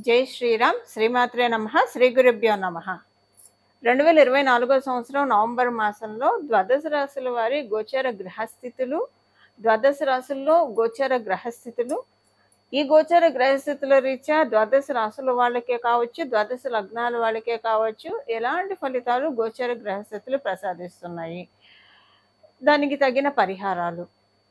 జై శ్రీరామ్ శ్రీమాత్రే నమ శ్రీ గురుభ్యో నమ రెండు వేల ఇరవై నాలుగో సంవత్సరం నవంబర్ మాసంలో ద్వాదశ రాశుల వారి గోచర గ్రహస్థితులు ద్వాదశ రాశుల్లో గోచర గ్రహస్థితులు ఈ గోచర గ్రహస్థితుల రీత్యా ద్వాదశ రాశుల వాళ్ళకే కావచ్చు ద్వాదశ లగ్నాల వాళ్ళకే కావచ్చు ఎలాంటి ఫలితాలు గోచర గ్రహస్థితులు ప్రసాదిస్తున్నాయి దానికి తగిన పరిహారాలు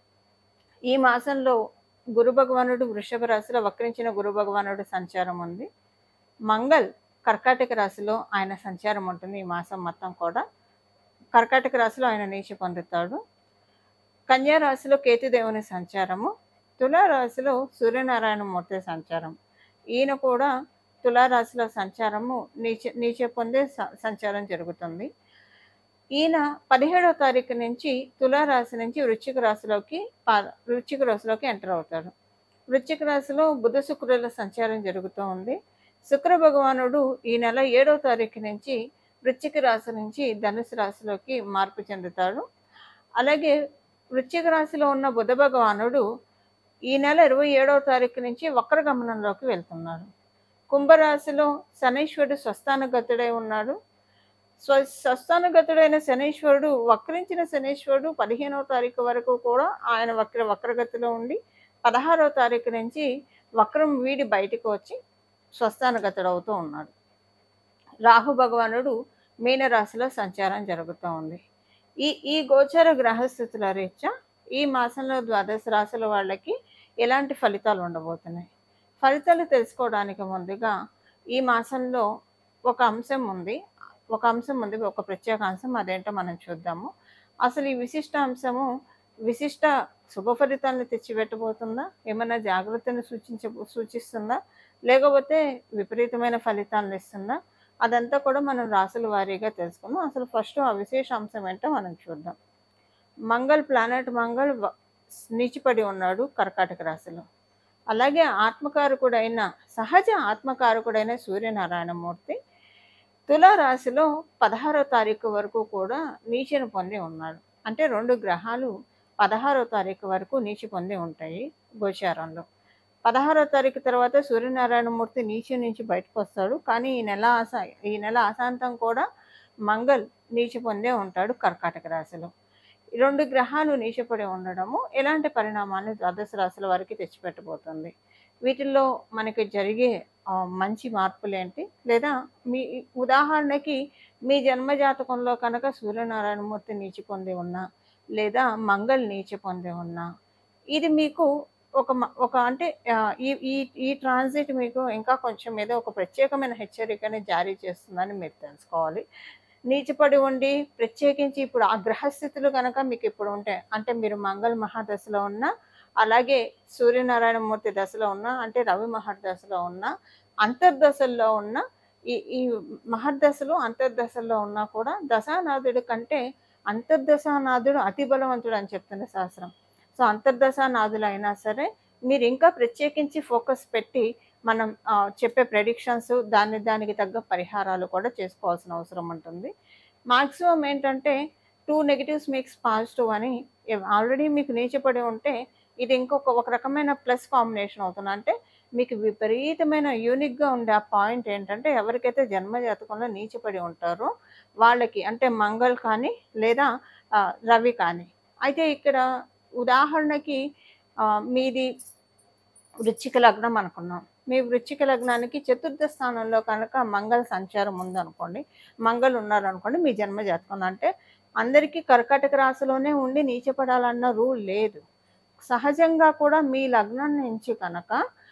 ఈ మాసంలో గురు భగవానుడు వృషభ రాశిలో వక్రించిన గురు భగవానుడు సంచారం ఉంది మంగళ్ కర్కాటక రాశిలో ఆయన సంచారం ఉంటుంది ఈ మాసం మొత్తం కూడా కర్కాటక రాశిలో ఆయన నీచ పొందుతాడు కన్యా రాశిలో కేతుదేవుని సంచారము తులా రాశిలో సూర్యనారాయణ మూర్తి సంచారం ఈయన కూడా తులారాశిలో సంచారము నీచ నీచ పొందే స- సంచారం జరుగుతుంది ఈయన పదిహేడవ తారీఖు నుంచి తులారాశి నుంచి వృశ్చిక రాశిలోకి పా- వృశ్చిక రాశిలోకి ఎంటర్ అవుతాడు వృశ్చిక రాశిలో బుధ శుక్రుల సంచారం జరుగుతూ ఉంది శుక్ర భగవానుడు ఈ నెల ఏడవ తారీఖు నుంచి వృశ్చిక రాశి నుంచి ధనుసు రాశిలోకి మార్పు చెందుతాడు అలాగే వృశ్చిక రాశిలో ఉన్న బుధ భగవానుడు ఈ నెల ఇరవై ఏడవ తారీఖు నుంచి వక్ర గమనంలోకి వెళ్తున్నాడు కుంభరాశిలో శనీశ్వరుడు స్వస్థానగతుడై ఉన్నాడు స్వ స్వస్థానగతుడైన శనీశ్వరుడు వక్రించిన శనీశ్వరుడు పదిహేనవ తారీఖు వరకు కూడా ఆయన వక్ర వక్రగతిలో ఉండి పదహారవ తారీఖు నుంచి వక్రం వీడి బయటకు వచ్చి స్వస్థానగతుడు అవుతూ ఉన్నాడు రాహు భగవానుడు మీనరాశిలో సంచారం జరుగుతూ ఉంది ఈ ఈ గోచర గ్రహస్థితుల రీత్యా ఈ మాసంలో ద్వాదశ రాశుల వాళ్ళకి ఎలాంటి ఫలితాలు ఉండబోతున్నాయి ఫలితాలు తెలుసుకోవడానికి ముందుగా ఈ మాసంలో ఒక అంశం ఉంది ఒక అంశం ఉంది ఒక ప్రత్యేక అంశం అదేంటో మనం చూద్దాము అసలు ఈ విశిష్ట అంశము విశిష్ట శుభ ఫలితాలను తెచ్చిపెట్టబోతుందా ఏమైనా జాగ్రత్తను సూచించ సూచిస్తుందా లేకపోతే విపరీతమైన ఫలితాలను ఇస్తుందా అదంతా కూడా మనం రాసుల వారీగా తెలుసుకుందాం అసలు ఫస్ట్ ఆ విశేష అంశం ఏంటో మనం చూద్దాం మంగళ్ ప్లానెట్ మంగళ్ వ- నీచిపడి ఉన్నాడు కర్కాటక రాశిలో అలాగే ఆత్మకారకుడైన సహజ ఆత్మకారకుడైన సూర్యనారాయణమూర్తి తులా రాశిలో పదహారో తారీఖు వరకు కూడా నీచను పొంది ఉన్నాడు అంటే రెండు గ్రహాలు పదహారో తారీఖు వరకు నీచి పొంది ఉంటాయి గోచారంలో పదహారో తారీఖు తర్వాత సూర్యనారాయణమూర్తి నీచి నుంచి బయటకు వస్తాడు కానీ ఈ నెల ఆసా ఈ నెల ఆశాంతం కూడా మంగళ్ నీచి పొందే ఉంటాడు కర్కాటక రాశిలో ఈ రెండు గ్రహాలు నీచపడి ఉండడము ఎలాంటి పరిణామాన్ని ద్వాదశ రాశుల వారికి తెచ్చిపెట్టబోతుంది వీటిల్లో మనకి జరిగే ఆ, మంచి మార్పులు ఏంటి లేదా మీ ఉదాహరణకి మీ జన్మ జాతకంలో కనుక సూర్యనారాయణమూర్తి నీచి పొంది ఉన్నా లేదా మంగళ్ నీచి పొంది ఉన్నా ఇది మీకు ఒక మ- ఒక అంటే ఆ, ఈ ఈ ఈ ట్రాన్సిట్ మీకు ఇంకా కొంచెం ఏదో ఒక ప్రత్యేకమైన హెచ్చరికని జారీ చేస్తుందని మీరు తెలుసుకోవాలి నీచిపడి ఉండి ప్రత్యేకించి ఇప్పుడు ఆ గ్రహస్థితులు కనుక మీకు ఇప్పుడు ఉంటాయి అంటే మీరు మంగళ మహాదశలో ఉన్న అలాగే సూర్యనారాయణమూర్తి దశలో ఉన్న అంటే రవి మహర్దశలో ఉన్న అంతర్దశల్లో ఉన్న ఈ ఈ మహర్దశలు అంతర్దశల్లో ఉన్నా కూడా దశానాథుడి కంటే అంతర్దశానాథుడు అతి బలవంతుడు అని చెప్తుంది శాస్త్రం సో అంతర్దశానాథులు అయినా సరే మీరు ఇంకా ప్రత్యేకించి ఫోకస్ పెట్టి మనం ఆ, చెప్పే ప్రెడిక్షన్స్ దాని దానికి తగ్గ పరిహారాలు కూడా చేసుకోవాల్సిన అవసరం ఉంటుంది మాక్సిమం ఏంటంటే టూ నెగిటివ్స్ మేక్స్ పాజిటివ్ అని ఆల్రెడీ మీకు నీచపడి ఉంటే ఇది ఇంకొక ఒక రకమైన ప్లస్ కాంబినేషన్ అవుతుంది అంటే మీకు విపరీతమైన యూనిక్గా ఉండే ఆ పాయింట్ ఏంటంటే ఎవరికైతే జన్మ జాతకంలో నీచపడి ఉంటారో వాళ్ళకి అంటే మంగళ్ కానీ లేదా ఆ, రవి కానీ అయితే ఇక్కడ ఉదాహరణకి ఆ, మీది వృశ్చిక లగ్నం అనుకున్నాం మీ వృశ్చిక లగ్నానికి చతుర్థ స్థానంలో కనుక మంగళ సంచారం ఉందనుకోండి మంగళ ఉన్నారనుకోండి మీ జన్మ జాతకం అంటే అందరికీ కర్కాటక రాశిలోనే ఉండి నీచపడాలన్న రూల్ లేదు సహజంగా కూడా మీ లగ్నం నుంచి కనుక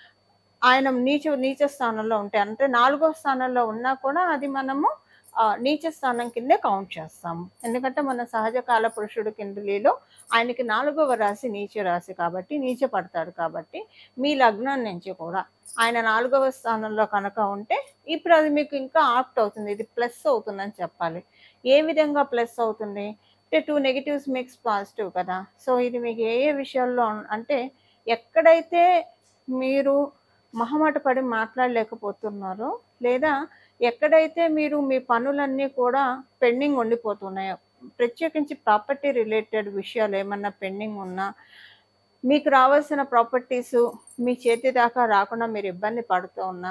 ఆయన నీచ నీచ స్థానంలో ఉంటే అంటే నాలుగో స్థానంలో ఉన్నా కూడా అది మనము ఆ, నీచ స్థానం కిందే కౌంట్ చేస్తాము ఎందుకంటే మన సహజ కాల పురుషుడు కిందలిలో ఆయనకి నాలుగవ రాశి నీచ రాశి కాబట్టి నీచ పడతాడు కాబట్టి మీ లగ్నం నుంచి కూడా ఆయన నాలుగవ స్థానంలో కనుక ఉంటే ఇప్పుడు అది మీకు ఇంకా ఆప్ట్ అవుతుంది ఇది ప్లస్ అవుతుందని చెప్పాలి ఏ విధంగా ప్లస్ అవుతుంది అంటే టూ నెగిటివ్స్ మేక్స్ పాజిటివ్ కదా సో ఇది మీకు ఏ ఏ విషయాల్లో ఉన్- అంటే ఎక్కడైతే మీరు మొహమాట పడి మాట్లాడలేకపోతున్నారో లేదా ఎక్కడైతే మీరు మీ పనులన్నీ కూడా పెండింగ్ ఉండిపోతున్నాయో ప్రత్యేకించి ప్రాపర్టీ రిలేటెడ్ విషయాలు ఏమన్నా పెండింగ్ ఉన్నా మీకు రావాల్సిన ప్రాపర్టీస్ మీ చేతి దాకా రాకుండా మీరు ఇబ్బంది పడుతూ ఉన్నా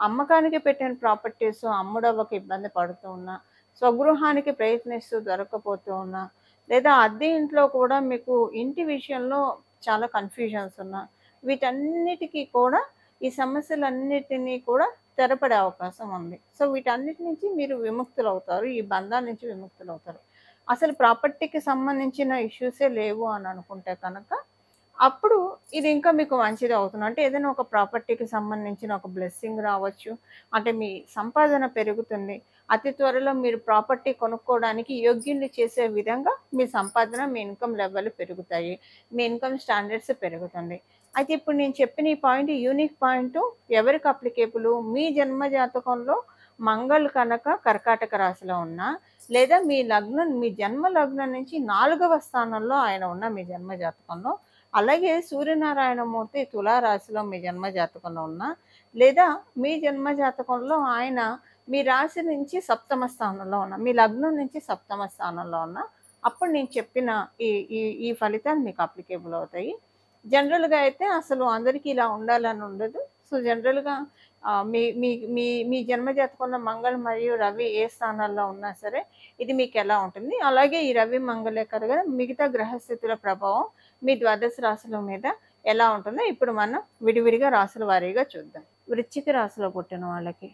అమ్మకానికి పెట్టిన ప్రాపర్టీస్ అమ్ముడవ్వక ఇబ్బంది పడుతూ ఉన్నా స్వగృహానికి ప్రయత్నిస్తూ దొరకకపోతూ ఉన్నా లేదా అద్దె ఇంట్లో కూడా మీకు ఇంటి విషయంలో చాలా కన్ఫ్యూజన్స్ ఉన్నా వీటన్నిటికీ కూడా ఈ సమస్యలన్నిటినీ కూడా తెరపడే అవకాశం ఉంది సో వీటన్నిటి నుంచి మీరు విముక్తులు అవుతారు ఈ బంధాల నుంచి విముక్తులు అవుతారు అసలు ప్రాపర్టీకి సంబంధించిన ఇష్యూసే లేవు అని అనుకుంటే కనుక అప్పుడు ఇది ఇంకా మీకు మంచిది అవుతుంది అంటే ఏదైనా ఒక ప్రాపర్టీకి సంబంధించిన ఒక బ్లెస్సింగ్ రావచ్చు అంటే మీ సంపాదన పెరుగుతుంది అతి త్వరలో మీరు ప్రాపర్టీ కొనుక్కోవడానికి యోగ్యుల్ని చేసే విధంగా మీ సంపాదన మీ ఇన్కమ్ లెవెల్ పెరుగుతాయి మీ ఇన్కమ్ స్టాండర్డ్స్ పెరుగుతుంది అయితే ఇప్పుడు నేను చెప్పిన ఈ పాయింట్ యూనిక్ పాయింట్ ఎవరికి అప్లికేబుల్ మీ జన్మ జాతకంలో మంగళ్ కనుక కర్కాటక రాశిలో ఉన్నా లేదా మీ లగ్నం మీ జన్మ లగ్నం నుంచి నాలుగవ స్థానంలో ఆయన ఉన్న మీ జన్మ జాతకంలో అలాగే సూర్యనారాయణమూర్తి తులారాశిలో మీ జన్మ జాతకంలో ఉన్న లేదా మీ జన్మ జాతకంలో ఆయన మీ రాశి నుంచి సప్తమ స్థానంలో ఉన్న మీ లగ్నం నుంచి సప్తమ స్థానంలో ఉన్న అప్పుడు నేను చెప్పిన ఈ ఈ ఈ ఫలితాలు మీకు అప్లికేబుల్ అవుతాయి జనరల్గా అయితే అసలు అందరికీ ఇలా ఉండాలని ఉండదు సో జనరల్గా ఆ, మీ మీ మీ మీ జన్మ జాతకంలో మంగళ మరియు రవి ఏ స్థానాల్లో ఉన్నా సరే ఇది మీకు ఎలా ఉంటుంది అలాగే ఈ రవి మంగళే కనుక మిగతా గ్రహస్థితుల ప్రభావం మీ ద్వాదశ రాశుల మీద ఎలా ఉంటుందో ఇప్పుడు మనం విడివిడిగా రాసుల వారీగా చూద్దాం వృశ్చిక రాశిలో పుట్టిన వాళ్ళకి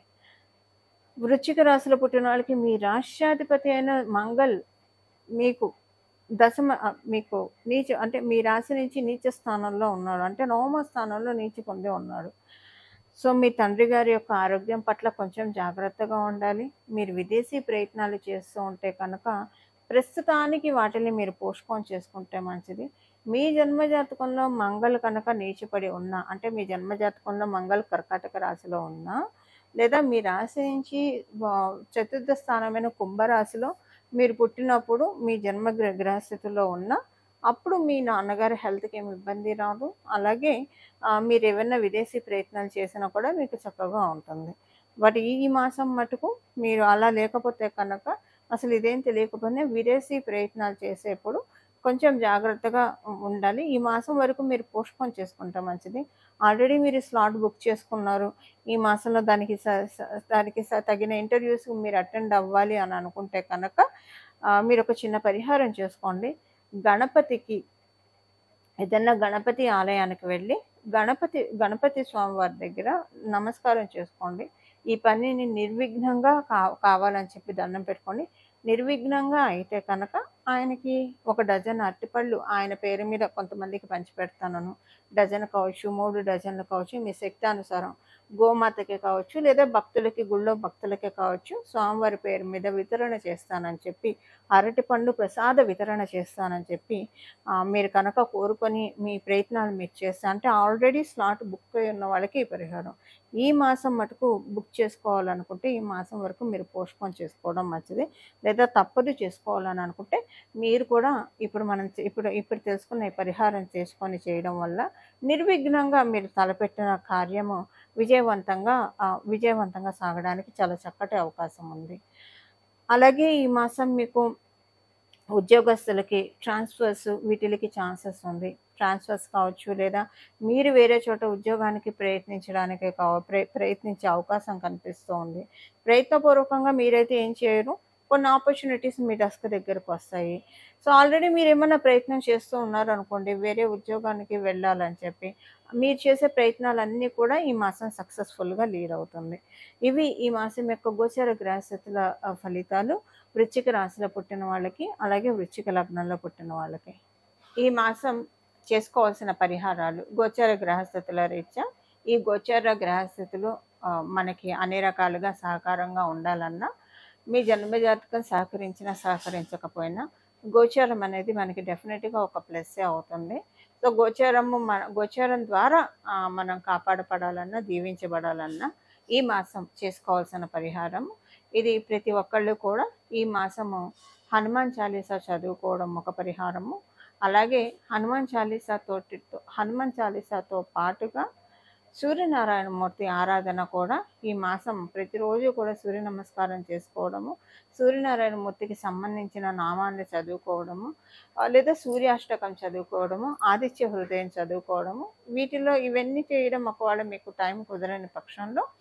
వృశ్చిక రాశిలో పుట్టిన వాళ్ళకి మీ రాష్ట్రాధిపతి అయిన మంగళ్ మీకు దశమ ఆ, మీకు నీచ అంటే మీ రాశి నుంచి నీచ స్థానంలో ఉన్నాడు అంటే నవమ స్థానంలో నీచి పొంది ఉన్నాడు సో మీ తండ్రి గారి యొక్క ఆరోగ్యం పట్ల కొంచెం జాగ్రత్తగా ఉండాలి మీరు విదేశీ ప్రయత్నాలు చేస్తూ ఉంటే కనుక ప్రస్తుతానికి వాటిని మీరు పోస్ట్పోన్ చేసుకుంటే మంచిది మీ జన్మ జాతకంలో మంగళ కనుక నీచిపడి ఉన్నా అంటే మీ జన్మ జాతకంలో మంగళ కర్కాటక రాశిలో ఉన్నా లేదా మీ రాశి నుంచి ఆ, చతుర్థ స్థానమైన కుంభరాశిలో మీరు పుట్టినప్పుడు మీ జన్మ గ్రహ గ్రహస్థితిలో ఉన్న అప్పుడు మీ నాన్నగారి హెల్త్కి ఏమి ఇబ్బంది రాదు అలాగే ఆ, మీరు ఏమైనా విదేశీ ప్రయత్నాలు చేసినా కూడా మీకు చక్కగా ఉంటుంది బట్ ఈ మాసం మటుకు మీరు అలా లేకపోతే కనుక అసలు ఇదేం తెలియకపోతే విదేశీ ప్రయత్నాలు చేసేప్పుడు కొంచెం జాగ్రత్తగా ఉ- ఉండాలి ఈ మాసం వరకు మీరు పోస్ట్పోన్ చేసుకుంటే మంచిది ఆల్రెడీ మీరు స్లాట్ బుక్ చేసుకున్నారు ఈ మాసంలో దానికి స- స- దానికి స- తగిన ఇంటర్వ్యూస్ మీరు అటెండ్ అవ్వాలి అని అనుకుంటే కనుక ఆ, మీరు ఒక చిన్న పరిహారం చేసుకోండి గణపతికి ఏదన్నా గణపతి ఆలయానికి వెళ్ళి గణపతి గణపతి స్వామివారి దగ్గర నమస్కారం చేసుకోండి ఈ పనిని నిర్విఘ్నంగా కా కావాలని చెప్పి దండం పెట్టుకోండి నిర్విఘ్నంగా అయితే కనుక ఆయనకి ఒక డజన్ అరటిపళ్ళు ఆయన పేరు మీద కొంతమందికి పంచిపెడతాను డజన్ కావచ్చు మూడు డజన్లు కావచ్చు మీ శక్తానుసారం గోమాతకి కావచ్చు లేదా భక్తులకి గుళ్ళో భక్తులకి కావచ్చు స్వామివారి పేరు మీద వితరణ చేస్తానని చెప్పి అరటిపండు ప్రసాద వితరణ చేస్తానని చెప్పి ఆ, మీరు కనుక కోరుకొని మీ ప్రయత్నాలు మీరు చేస్తే అంటే ఆల్రెడీ స్లాట్ బుక్ అయి ఉన్న వాళ్ళకి ఈ పరిహారం ఈ మాసం మటుకు బుక్ చేసుకోవాలనుకుంటే ఈ మాసం వరకు మీరు పోస్ట్పోన్ చేసుకోవడం మంచిది లేదా తప్పదు చేసుకోవాలని అనుకుంటే మీరు కూడా ఇప్పుడు మనం చే- ఇప్పుడు ఇప్పుడు తెలుసుకున్న ఈ పరిహారం చేసుకొని చేయడం వల్ల నిర్విఘ్నంగా మీరు తలపెట్టిన కార్యము విజయవంతంగా ఆ, విజయవంతంగా సాగడానికి చాలా చక్కటి అవకాశం ఉంది అలాగే ఈ మాసం మీకు ఉద్యోగస్తులకి ట్రాన్స్ఫర్స్ వీటికి ఛాన్సెస్ ఉంది ట్రాన్స్ఫర్స్ కావచ్చు లేదా మీరు వేరే చోట ఉద్యోగానికి ప్రయత్నించడానికి కావ ప్ర- ప్రయత్నించే అవకాశం కనిపిస్తూ ఉంది ప్రయత్నపూర్వకంగా మీరైతే ఏం చేయరు కొన్ని ఆపర్చునిటీస్ మీ డెస్క్ దగ్గరకు వస్తాయి సో ఆల్రెడీ మీరు ఏమైనా ప్రయత్నం చేస్తూ ఉన్నారు అనుకోండి వేరే ఉద్యోగానికి వెళ్ళాలని చెప్పి మీరు చేసే ప్రయత్నాలన్నీ కూడా ఈ మాసం సక్సెస్ఫుల్గా లీడ్ అవుతుంది ఇవి ఈ మాసం యొక్క గోచర గ్రహస్థితుల ఆ, ఫలితాలు వృశ్చిక రాశిలో పుట్టిన వాళ్ళకి అలాగే వృశ్చిక లగ్నంలో పుట్టిన వాళ్ళకి ఈ మాసం చేసుకోవాల్సిన పరిహారాలు గోచర గ్రహస్థితుల రీత్యా ఈ గోచర గ్రహస్థితులు ఆ, మనకి అన్ని రకాలుగా సహకారంగా ఉండాలన్నా మీ జన్మజాతకం సహకరించినా సహకరించకపోయినా గోచారం అనేది మనకి డెఫినెట్గా ఒక ప్లస్సే అవుతుంది సో గోచారము మన గోచారం ద్వారా ఆ, మనం కాపాడపడాలన్నా దీవించబడాలన్నా ఈ మాసం చేసుకోవాల్సిన పరిహారం ఇది ప్రతి ఒక్కళ్ళు కూడా ఈ మాసము హనుమాన్ చాలీసా చదువుకోవడం ఒక పరిహారము అలాగే హనుమాన్ చాలీసా తోటి హనుమాన్ చాలీసాతో పాటుగా సూర్యనారాయణమూర్తి ఆరాధన కూడా ఈ మాసం ప్రతిరోజు కూడా సూర్య నమస్కారం చేసుకోవడము సూర్యనారాయణమూర్తికి సంబంధించిన నామాన్ని చదువుకోవడము ఆ, లేదా సూర్యాష్టకం చదువుకోవడము ఆదిత్య హృదయం చదువుకోవడము వీటిలో ఇవన్నీ చేయడం ఒకవేళ మీకు టైం కుదరని పక్షంలో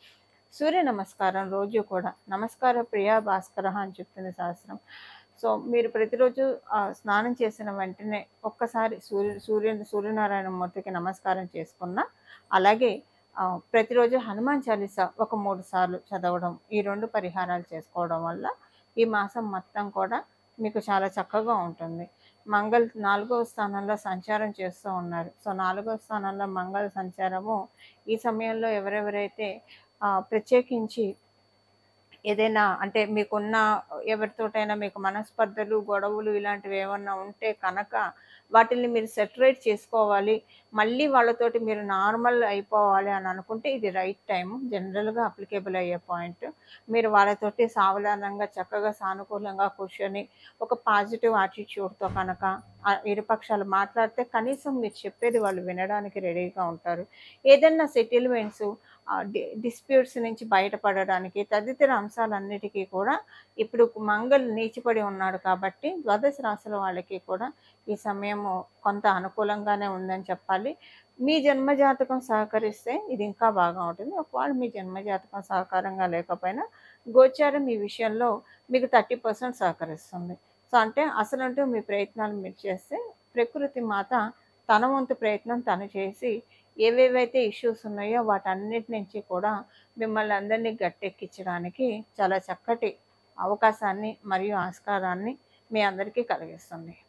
సూర్య నమస్కారం రోజు కూడా నమస్కార ప్రియా భాస్కర అని చెప్తుంది శాస్త్రం సో మీరు ప్రతిరోజు ఆ, స్నానం చేసిన వెంటనే ఒక్కసారి సూర్య సూర్య సూర్యనారాయణ మూర్తికి నమస్కారం చేసుకున్న అలాగే ఆ, ప్రతిరోజు హనుమాన్ చాలీసా ఒక మూడు సార్లు చదవడం ఈ రెండు పరిహారాలు చేసుకోవడం వల్ల ఈ మాసం మొత్తం కూడా మీకు చాలా చక్కగా ఉంటుంది మంగళ నాలుగవ స్థానంలో సంచారం చేస్తూ ఉన్నారు సో నాలుగవ స్థానంలో మంగళ సంచారము ఈ సమయంలో ఎవరెవరైతే ఆ, ప్రత్యేకించి ఏదైనా అంటే మీకున్న ఎవరితోటైనా మీకు మనస్పర్ధలు గొడవలు ఇలాంటివి ఏమన్నా ఉంటే కనుక వాటిని మీరు సెటరేట్ చేసుకోవాలి మళ్ళీ వాళ్ళతోటి మీరు నార్మల్ అయిపోవాలి అని అనుకుంటే ఇది రైట్ టైం జనరల్గా అప్లికేబుల్ అయ్యే పాయింట్ మీరు వాళ్ళతోటి సావధానంగా చక్కగా సానుకూలంగా కూర్చొని ఒక పాజిటివ్ యాటిట్యూడ్తో కనుక ఆ ఇరుపక్షాలు మాట్లాడితే కనీసం మీరు చెప్పేది వాళ్ళు వినడానికి రెడీగా ఉంటారు ఏదైనా సెటిల్మెంట్స్ డిస్ప్యూట్స్ నుంచి బయటపడడానికి తదితర అంశాలన్నిటికీ కూడా ఇప్పుడు మంగళ్ నీచిపడి ఉన్నాడు కాబట్టి ద్వాదశ రాశుల వాళ్ళకి కూడా ఈ సమయము కొంత అనుకూలంగానే ఉందని చెప్పాలి మీ జన్మజాతకం సహకరిస్తే ఇది ఇంకా బాగా ఉంటుంది ఒకవేళ మీ జన్మజాతకం సహకారంగా లేకపోయినా గోచారం ఈ విషయంలో మీకు థర్టీ పర్సెంట్ సహకరిస్తుంది సో అంటే అసలంటూ మీ ప్రయత్నాలు మీరు చేస్తే ప్రకృతి మాత తన వంతు ప్రయత్నం తను చేసి ఏవేవైతే ఇష్యూస్ ఉన్నాయో వాటన్నిటి నుంచి కూడా మిమ్మల్ని అందరినీ గట్టెక్కించడానికి చాలా చక్కటి అవకాశాన్ని మరియు ఆస్కారాన్ని మీ అందరికీ కలిగిస్తుంది